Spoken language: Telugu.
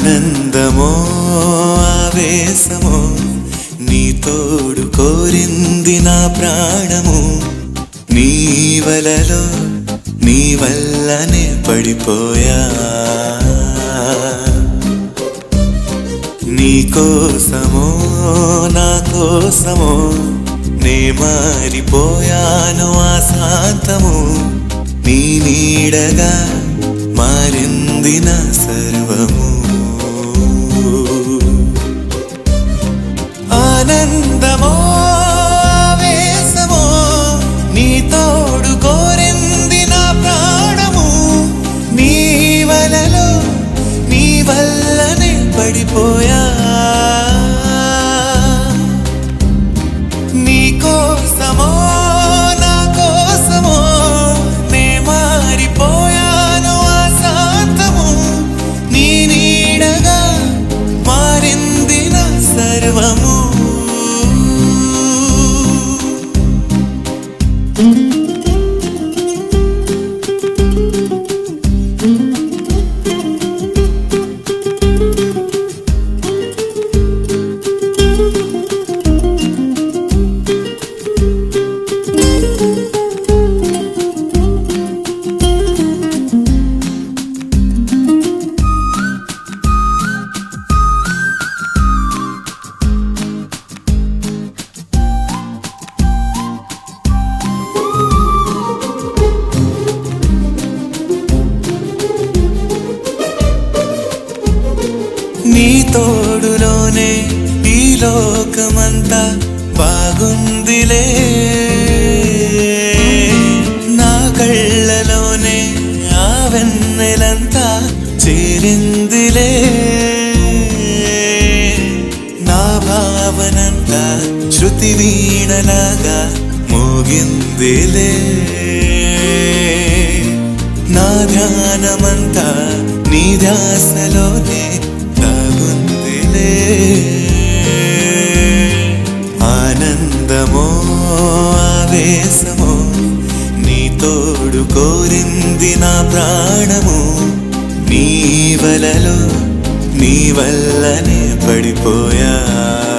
ఆనందమో ఆవేశమో నీ తోడు కోరింది నా ప్రాణము నీ వలలో నీ వల్లనే పడిపోయా నీ కోసమో నా కోసమో నే మారిపోయాను ఆ శాంతము నీ నీడగా మారింది నా సర్వము ఆనందమో ఆవేశమో నీ తోడు కోరింది నా ప్రాణము నీ వలలో నీ వల్లనే పడిపోయా నీ కోసమో నా కోసమో నే మారిపోయాను ఆ శాంతము నీ నీడగా మారింది నా సర్వము నీ తోడులోనే ఈ లోకమంతా బాగుందిలే నా కళ్ళలోనే ఆ వెన్నెలంతా చేరిందిలే నా భావనంతా శృతి వీణలాగా మోగిందిలే నా ధ్యానమంతా నీ ధ్యాసలోనే దాగుందిలే ఆనందమో ఆవేశమో నీ తోడు కోరింది నా ప్రాణము నీ వలలో నీ వల్లనే పడిపోయా